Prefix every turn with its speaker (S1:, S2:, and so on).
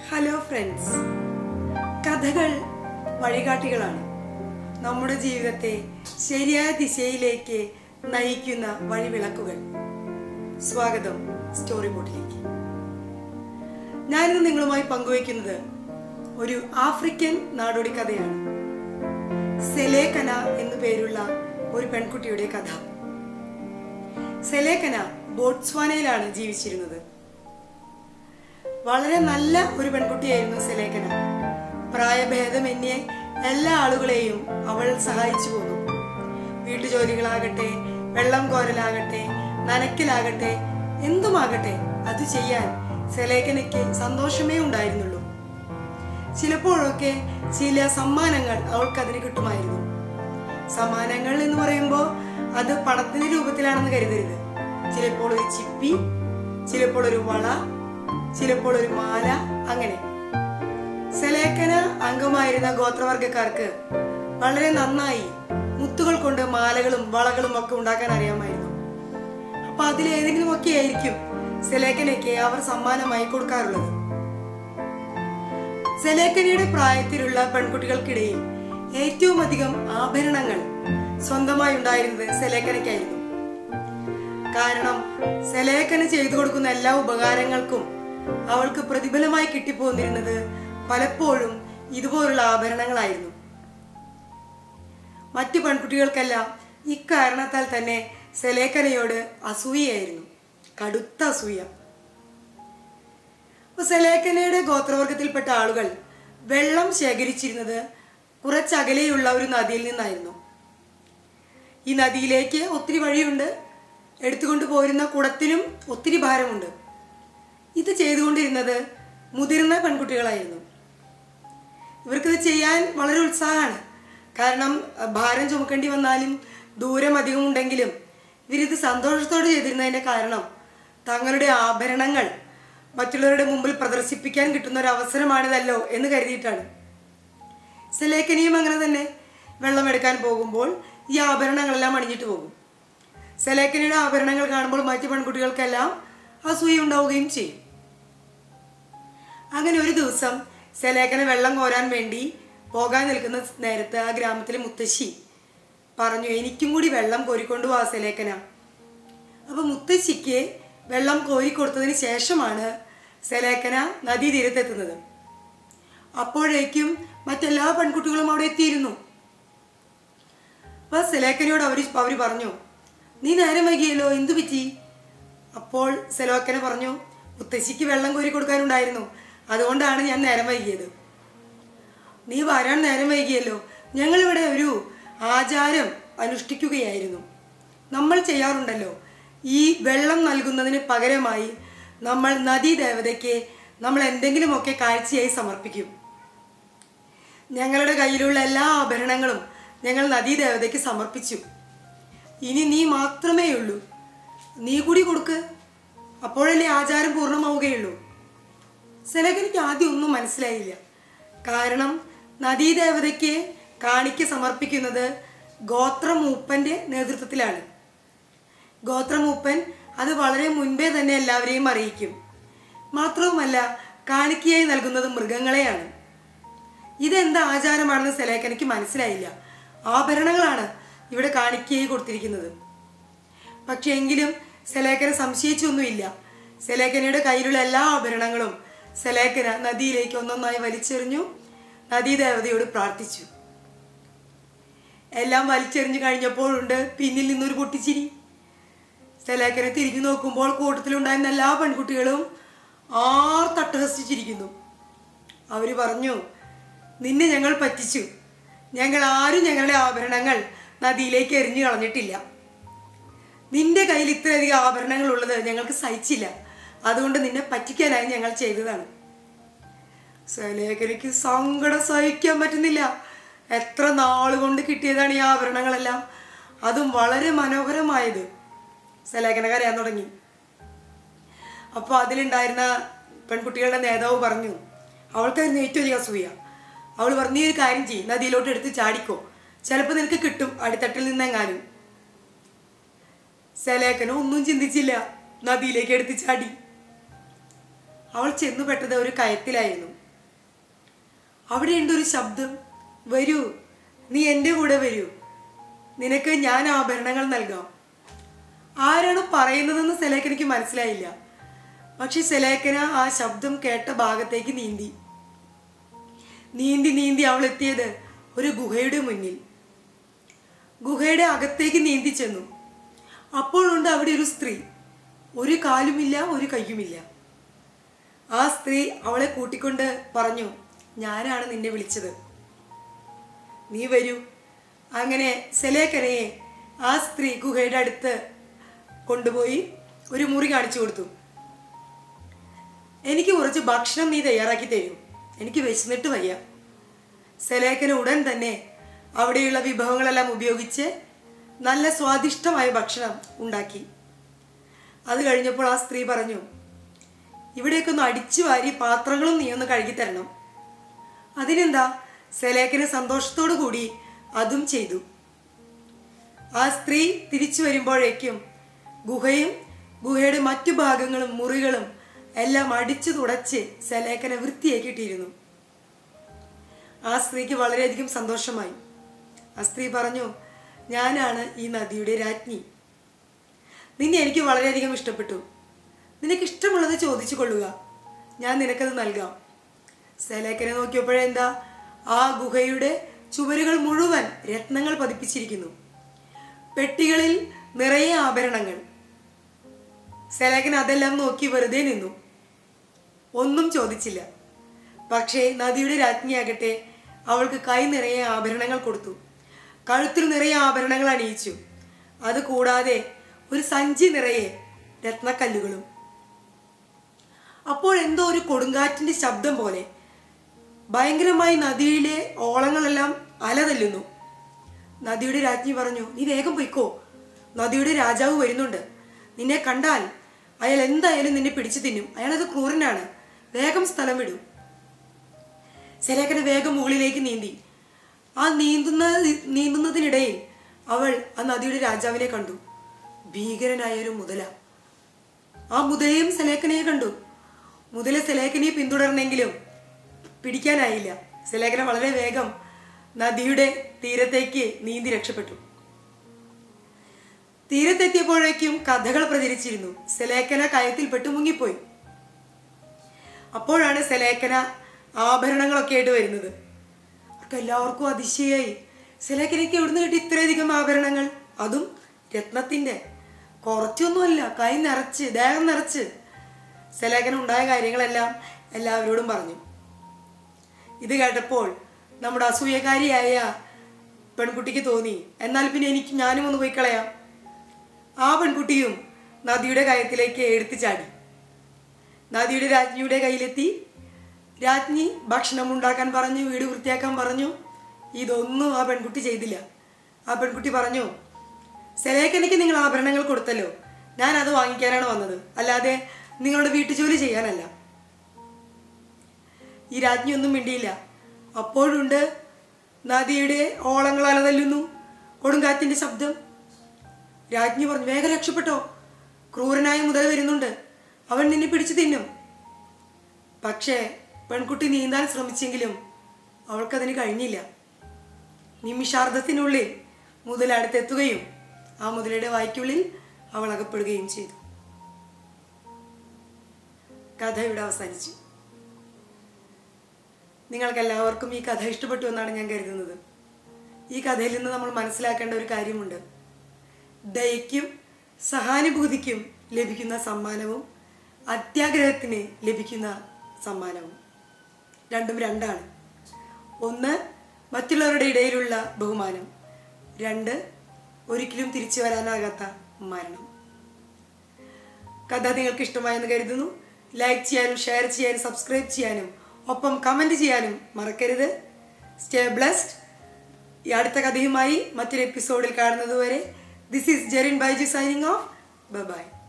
S1: hello friends കഥകൾ വഴികാട്ടികളാണ് നമ്മുടെ ജീവിതത്തെ ശരിയായ ദിശയിലേക്ക് നയിക്കുന്ന വഴിവിളക്കുകൾ സ്വാഗതം സ്റ്റോറി ബോട്ടിലേക്ക് ഞാനിന്ന് നിങ്ങളുമായി പങ്കുവയ്ക്കുന്നത് ഒരു ആഫ്രിക്കൻ നാടോടി കഥയാണ് സെലേക്കന എന്നു പേരുള്ള ഒരു പെൺകുട്ടിയുടെ കഥ സെലേക്കന ബോട്സ്വാനയിലാണ് ജീവിച്ചിരുന്നത് വളരെ നല്ല ഒരു പെൺകുട്ടിയായിരുന്നു സെലേഖന പ്രായഭേദമന്യേ എല്ലാ ആളുകളെയും അവൾ സഹായിച്ചു പോന്നു വീട്ടുജോലികളാകട്ടെ വെള്ളം കോരലാകട്ടെ നനയ്ക്കലാകട്ടെ എന്തുമാകട്ടെ അത് ചെയ്യാൻ സെലേഖനയ്ക്ക് സന്തോഷമേ ഉണ്ടായിരുന്നുള്ളൂ ചിലപ്പോഴൊക്കെ ചില സമ്മാനങ്ങൾ അവൾക്ക് അതിന് കിട്ടുമായിരുന്നു സമ്മാനങ്ങൾ എന്ന് പറയുമ്പോൾ അത് പണത്തിന്റെ രൂപത്തിലാണെന്ന് കരുതരുത് ചിലപ്പോൾ ഒരു ചിപ്പി ചിലപ്പോൾ ഒരു വള ചിലപ്പോൾ ഒരു മാല അങ്ങനെ സെലേക്കന അംഗമായിരുന്ന ഗോത്രവർഗക്കാർക്ക് വളരെ നന്നായി മുത്തുകൾ കൊണ്ട് മാലകളും വളകളും ഒക്കെ ഉണ്ടാക്കാൻ അറിയാമായിരുന്നു അപ്പൊ അതിലേതെങ്കിലും ഒക്കെ ആയിരിക്കും സെലേക്കനയ്ക്ക് അവർ സമ്മാനമായി കൊടുക്കാറുള്ളത് സെലേക്കനയുടെ പ്രായത്തിലുള്ള പെൺകുട്ടികൾക്കിടയിൽ ഏറ്റവും അധികം ആഭരണങ്ങൾ സ്വന്തമായി ഉണ്ടായിരുന്നത് സെലേക്കനയ്ക്കായിരുന്നു കാരണം സെലേക്കന ചെയ്തു കൊടുക്കുന്ന എല്ലാ ഉപകാരങ്ങൾക്കും അവൾക്ക് പ്രതിഫലമായി കിട്ടിപ്പോന്നിരുന്നത് പലപ്പോഴും ഇതുപോലുള്ള ആഭരണങ്ങളായിരുന്നു മറ്റു പെൺകുട്ടികൾക്കെല്ലാം ഇക്കാരണത്താൽ തന്നെ സെലേക്കനയോട് അസൂയയായിരുന്നു കടുത്ത അസൂയ അപ്പൊ സെലേക്കനയുടെ ഗോത്രവർഗത്തിൽപ്പെട്ട ആളുകൾ വെള്ളം ശേഖരിച്ചിരുന്നത് കുറച്ചകലെയുള്ള ഒരു നദിയിൽ നിന്നായിരുന്നു ഈ നദിയിലേക്ക് ഒത്തിരി വഴിയുണ്ട് എടുത്തുകൊണ്ട് പോരുന്ന കുടത്തിനും ഒത്തിരി ഭാരമുണ്ട് ഇത് ചെയ്തുകൊണ്ടിരുന്നത് മുതിർന്ന പെൺകുട്ടികളായിരുന്നു ഇവർക്കിത് ചെയ്യാൻ വളരെ ഉത്സാഹമാണ് കാരണം അഹ്, ഭാരം ചുമക്കേണ്ടി വന്നാലും ദൂരം അധികം ഉണ്ടെങ്കിലും ഇവരിത് സന്തോഷത്തോടെ ചെയ്തിരുന്നതിന്റെ കാരണം തങ്ങളുടെ ആഭരണങ്ങൾ മറ്റുള്ളവരുടെ മുമ്പിൽ പ്രദർശിപ്പിക്കാൻ കിട്ടുന്ന ഒരു അവസരമാണിതല്ലോ എന്ന് കരുതിയിട്ടാണ് സെലേക്കനിയും അങ്ങനെ തന്നെ വെള്ളം എടുക്കാൻ പോകുമ്പോൾ ഈ ആഭരണങ്ങളെല്ലാം അണിഞ്ഞിട്ട് പോകും സെലേക്കനിയുടെ ആഭരണങ്ങൾ കാണുമ്പോൾ മറ്റു പെൺകുട്ടികൾക്കെല്ലാം അസൂയ ഉണ്ടാവുകയും ചെയ്യും അങ്ങനെ ഒരു ദിവസം സെലേക്കനെ വെള്ളം കോരാൻ വേണ്ടി പോകാൻ നിൽക്കുന്ന നേരത്ത് ആ ഗ്രാമത്തിലെ മുത്തശ്ശി പറഞ്ഞു എനിക്കും കൂടി വെള്ളം കോരിക്കൊണ്ടു പോവാ സെലേക്കന അപ്പൊ മുത്തശ്ശിക്ക് വെള്ളം കോരി കൊടുത്തതിന് ശേഷമാണ് സെലേക്കന നദീതീരത്തെത്തുന്നത് അപ്പോഴേക്കും മറ്റെല്ലാ പെൺകുട്ടികളും അവിടെ എത്തിയിരുന്നു അപ്പൊ സെലേക്കനോട് അവർ അവർ പറഞ്ഞു നീ നേരം വൈകിയല്ലോ എന്തു പറ്റി അപ്പോൾ സെലോക്കന പറഞ്ഞു മുത്തശ്ശിക്ക് വെള്ളം കോരി കൊടുക്കാനുണ്ടായിരുന്നു അതുകൊണ്ടാണ് ഞാൻ നേരം വൈകിയത് നീ വരാൻ നേരം വൈകിയല്ലോ ഞങ്ങളിവിടെ ഒരു ആചാരം അനുഷ്ഠിക്കുകയായിരുന്നു നമ്മൾ ചെയ്യാറുണ്ടല്ലോ ഈ വെള്ളം നൽകുന്നതിന് പകരമായി നമ്മൾ നദീദേവതയ്ക്ക് നമ്മൾ എന്തെങ്കിലുമൊക്കെ കാഴ്ചയായി സമർപ്പിക്കും ഞങ്ങളുടെ കയ്യിലുള്ള എല്ലാ ആഭരണങ്ങളും ഞങ്ങൾ നദീദേവതയ്ക്ക് സമർപ്പിച്ചു ഇനി നീ മാത്രമേ ഉള്ളൂ നീ കൂടി കൊടുക്ക് അപ്പോഴല്ലേ ആചാരം പൂർണ്ണമാവുകയുള്ളൂ സെലകനിക്ക് ആദ്യം ഒന്നും മനസ്സിലായില്ല കാരണം നദീദേവതയ്ക്ക് കാണിക്ക് സമർപ്പിക്കുന്നത് ഗോത്രമൂപ്പന്റെ നേതൃത്വത്തിലാണ് ഗോത്രമൂപ്പൻ അത് വളരെ മുൻപേ തന്നെ എല്ലാവരെയും അറിയിക്കും മാത്രവുമല്ല കാണിക്കയായി നൽകുന്നത് മൃഗങ്ങളെയാണ് ഇതെന്ത് ആചാരമാണെന്ന് സെലേക്കനയ്ക്ക് മനസ്സിലായില്ല ആഭരണങ്ങളാണ് ഇവിടെ കാണിക്കയായി കൊടുത്തിരിക്കുന്നത് പക്ഷെ എങ്കിലും സെലേക്കന സംശയിച്ചൊന്നുമില്ല സെലേക്കനയുടെ കയ്യിലുള്ള എല്ലാ ആഭരണങ്ങളും സെലേക്കന നദിയിലേക്ക് ഒന്നൊന്നായി വലിച്ചെറിഞ്ഞു നദീദേവതയോട് പ്രാർത്ഥിച്ചു എല്ലാം വലിച്ചെറിഞ്ഞു കഴിഞ്ഞപ്പോഴുണ്ട് പിന്നിൽ നിന്നൊരു പൊട്ടിച്ചിരി സെലേക്കനെ തിരിഞ്ഞു നോക്കുമ്പോൾ കൂട്ടത്തിലുണ്ടായിരുന്ന എല്ലാ പെൺകുട്ടികളും ആർ തട്ടഹസിച്ചിരിക്കുന്നു അവര് പറഞ്ഞു നിന്നെ ഞങ്ങൾ പറ്റിച്ചു ഞങ്ങൾ ആരും ഞങ്ങളുടെ ആഭരണങ്ങൾ നദിയിലേക്ക് എറിഞ്ഞു കളഞ്ഞിട്ടില്ല നിന്റെ കയ്യിൽ ഇത്രയധികം ആഭരണങ്ങൾ ഉള്ളത് ഞങ്ങൾക്ക് സഹിച്ചില്ല അതുകൊണ്ട് നിന്നെ പറ്റിക്കാനായി ഞങ്ങൾ ചെയ്തതാണ് സലേഖനയ്ക്ക് സങ്കടം സഹിക്കാൻ പറ്റുന്നില്ല എത്ര നാളുകൊണ്ട് കിട്ടിയതാണ് ഈ ആഭരണങ്ങളെല്ലാം അതും വളരെ മനോഹരമായത് സലേഖന കരയാൻ തുടങ്ങി അപ്പോൾ അതിലുണ്ടായിരുന്ന പെൺകുട്ടികളുടെ നേതാവ് പറഞ്ഞു അവൾക്കായിരുന്നു ഏറ്റവും അധികം അസൂയ അവൾ പറഞ്ഞു "നീ ഒരു കാര്യം ചെയ്യും നദിയിലോട്ട് എടുത്ത് ചാടിക്കോ ചിലപ്പോൾ നിനക്ക് കിട്ടും അടിത്തട്ടിൽ നിന്നെങ്ങാനും സലേഖന ഒന്നും ചിന്തിച്ചില്ല നദിയിലേക്ക് എടുത്ത് ചാടി അവൾ ചെന്നു പെട്ടത് ഒരു കയത്തിലായിരുന്നു അവിടെയുണ്ട് ഒരു ശബ്ദം വരൂ നീ എൻ്റെ കൂടെ വരൂ നിനക്ക് ഞാൻ ആഭരണങ്ങൾ നൽകാം ആരാണ് പറയുന്നതെന്ന് സെലേക്കനയ്ക്ക് മനസ്സിലായില്ല പക്ഷെ സെലേക്കന ആ ശബ്ദം കേട്ട ഭാഗത്തേക്ക് നീന്തി നീന്തി നീന്തി അവൾ എത്തിയത് ഒരു ഗുഹയുടെ മുന്നിൽ ഗുഹയുടെ അകത്തേക്ക് നീന്തി ചെന്നു അപ്പോഴുണ്ട് അവിടെ ഒരു സ്ത്രീ ഒരു കാലുമില്ല ഒരു കയ്യുമില്ല ആ സ്ത്രീ അവളെ കൂട്ടിക്കൊണ്ട് പറഞ്ഞു ഞാനാണ് നിന്നെ വിളിച്ചത് നീ വരൂ അങ്ങനെ സെലേക്കനയെ ആ സ്ത്രീ ഗുഹയുടെ അടുത്ത് കൊണ്ടുപോയി ഒരു മുറി കാണിച്ചു കൊടുത്തു എനിക്ക് കുറച്ച് ഭക്ഷണം നീ തയ്യാറാക്കി തരൂ എനിക്ക് വിശന്നിട്ട് വയ്യ സെലേക്കന് ഉടൻ തന്നെ അവിടെയുള്ള വിഭവങ്ങളെല്ലാം ഉപയോഗിച്ച് നല്ല സ്വാദിഷ്ടമായ ഭക്ഷണം ഉണ്ടാക്കി അത് കഴിഞ്ഞപ്പോൾ ആ സ്ത്രീ പറഞ്ഞു ഇവിടെയൊക്കെ ഒന്ന് അടിച്ചു വാരി പാത്രങ്ങളും നീ ഒന്ന് കഴുകി തരണം അതിനെന്താ സെലേക്കന് സന്തോഷത്തോടു കൂടി അതും ചെയ്തു ആ സ്ത്രീ തിരിച്ചു വരുമ്പോഴേക്കും ഗുഹയും ഗുഹയുടെ മറ്റു ഭാഗങ്ങളും മുറികളും എല്ലാം അടിച്ചു തുടച്ച് സെലേക്കനെ വൃത്തിയാക്കിയിട്ടിരുന്നു ആ സ്ത്രീക്ക് വളരെയധികം സന്തോഷമായി ആ സ്ത്രീ പറഞ്ഞു ഞാനാണ് ഈ നദിയുടെ രാജ്ഞി നിന്നെ എനിക്ക് വളരെയധികം ഇഷ്ടപ്പെട്ടു നിനക്ക് ഇഷ്ടമുള്ളത് ചോദിച്ചു കൊള്ളുക ഞാൻ നിനക്കത് നൽകാം സെലേക്കനെ നോക്കിയപ്പോഴെന്താ ആ ഗുഹയുടെ ചുവരുകൾ മുഴുവൻ രത്നങ്ങൾ പതിപ്പിച്ചിരിക്കുന്നു പെട്ടികളിൽ നിറയെ ആഭരണങ്ങൾ സെലേക്കൻ അതെല്ലാം നോക്കി വെറുതെ നിന്നു ഒന്നും ചോദിച്ചില്ല പക്ഷേ നദിയുടെ രാജ്ഞിയാകട്ടെ അവൾക്ക് കൈ നിറയെ ആഭരണങ്ങൾ കൊടുത്തു കഴുത്തിൽ നിറയെ ആഭരണങ്ങൾ അണിയിച്ചു അത് കൂടാതെ ഒരു സഞ്ചി നിറയെ രത്നക്കല്ലുകളും അപ്പോൾ എന്തോ ഒരു കൊടുങ്കാറ്റിന്റെ ശബ്ദം പോലെ ഭയങ്കരമായി നദിയിലെ ഓളങ്ങളെല്ലാം അലതല്ലുന്നു നദിയുടെ രാജ്ഞി പറഞ്ഞു നീ വേഗം പൊയ്ക്കോ നദിയുടെ രാജാവ് വരുന്നുണ്ട് നിന്നെ കണ്ടാൽ അയാൾ എന്തായാലും നിന്നെ പിടിച്ചു തിന്നും അയാളത് ക്രൂരനാണ് വേഗം സ്ഥലം വിടൂ സെലേക്കന് വേഗം മുകളിലേക്ക് നീന്തി ആ നീന്തുന്ന നീന്തുന്നതിനിടയിൽ അവൾ ആ നദിയുടെ രാജാവിനെ കണ്ടു ഭീകരനായ ഒരു മുതല ആ മുതലയും സെലേക്കനെയും കണ്ടു മുതല സെലേക്കനെ പിന്തുടർന്നെങ്കിലും പിടിക്കാനായില്ല സെലേക്കന വളരെ വേഗം നദിയുടെ തീരത്തേക്ക് നീന്തി രക്ഷപ്പെട്ടു തീരത്തെത്തിയപ്പോഴേക്കും കഥകൾ പ്രചരിച്ചിരുന്നു സെലേക്കന കയത്തിൽപ്പെട്ട് മുങ്ങിപ്പോയി അപ്പോഴാണ് സെലേക്കന ആഭരണങ്ങളൊക്കെ ആയിട്ട് വരുന്നത് അവർക്ക് എല്ലാവർക്കും അതിശയായി സെലേക്കനയ്ക്ക് എവിടുന്ന് കിട്ടി ഇത്രയധികം ആഭരണങ്ങൾ അതും രത്നത്തിന്റെ കുറച്ചൊന്നുമല്ല കൈ നിറച്ച് ദേഹം നിറച്ച് സെലേക്കന ഉണ്ടായ കാര്യങ്ങളെല്ലാം എല്ലാവരോടും പറഞ്ഞു ഇത് കേട്ടപ്പോൾ നമ്മുടെ അസൂയക്കാരിയായ പെൺകുട്ടിക്ക് തോന്നി എന്നാൽ പിന്നെ എനിക്ക് ഞാനും ഒന്ന് പോയി കളയാം ആ പെൺകുട്ടിയും നദിയുടെ കയത്തിലേക്ക് എടുത്തു ചാടി നദിയുടെ രാജ്ഞിയുടെ കയ്യിലെത്തി രാജ്ഞി ഭക്ഷണം ഉണ്ടാക്കാൻ പറഞ്ഞു വീട് വൃത്തിയാക്കാൻ പറഞ്ഞു ഇതൊന്നും ആ പെൺകുട്ടി ചെയ്തില്ല ആ പെൺകുട്ടി പറഞ്ഞു സെലേക്കനയ്ക്ക് നിങ്ങൾ ആഭരണങ്ങൾ കൊടുത്തല്ലോ ഞാൻ അത് വാങ്ങിക്കാനാണ് വന്നത് അല്ലാതെ നിങ്ങളുടെ വീട്ടുജോലി ചെയ്യാനല്ല ഈ രാജ്ഞി ഒന്നും മിണ്ടിയില്ല അപ്പോഴുണ്ട് നദിയുടെ ഓളങ്ങൾ അലതല്ലുന്നു കൊടുങ്കാറ്റിന്റെ ശബ്ദം രാജ്ഞി പറഞ്ഞു വേഗം രക്ഷപ്പെട്ടോ ക്രൂരനായ മുതൽ വരുന്നുണ്ട് അവൻ നിന്നെ പിടിച്ചു തിന്നും പക്ഷേ പെൺകുട്ടി നീന്താൻ ശ്രമിച്ചെങ്കിലും അവൾക്കതിന് കഴിഞ്ഞില്ല നിമിഷാർദ്ധത്തിനുള്ളിൽ മുതൽ അടുത്തെത്തുകയും ആ മുതലയുടെ വായ്ക്കുള്ളിൽ അവൾ അകപ്പെടുകയും ചെയ്തു കഥ ഇവിടെ അവസാനിച്ചു നിങ്ങൾക്ക് എല്ലാവർക്കും ഈ കഥ ഇഷ്ടപ്പെട്ടു എന്നാണ് ഞാൻ കരുതുന്നത് ഈ കഥയിൽ നിന്ന് നമ്മൾ മനസ്സിലാക്കേണ്ട ഒരു കാര്യമുണ്ട് ദയയ്ക്കും സഹാനുഭൂതിക്കും ലഭിക്കുന്ന സമ്മാനവും അത്യാഗ്രഹത്തിന് ലഭിക്കുന്ന സമ്മാനവും രണ്ടും രണ്ടാണ് ഒന്ന് മറ്റുള്ളവരുടെ ഇടയിലുള്ള ബഹുമാനം രണ്ട് ഒരിക്കലും തിരിച്ചു വരാനാകാത്ത മരണം കഥ നിങ്ങൾക്ക് ഇഷ്ടമായെന്ന് കരുതുന്നു ലൈക്ക് ചെയ്യാനും ഷെയർ ചെയ്യാനും സബ്സ്ക്രൈബ് ചെയ്യാനും ഒപ്പം കമൻറ്റ് ചെയ്യാനും മറക്കരുത് സ്റ്റേ ബ്ലസ്ഡ് ഈ അടുത്ത കഥയുമായി മറ്റൊരു എപ്പിസോഡിൽ കാണുന്നതുവരെ this is Jerin Baiju signing off by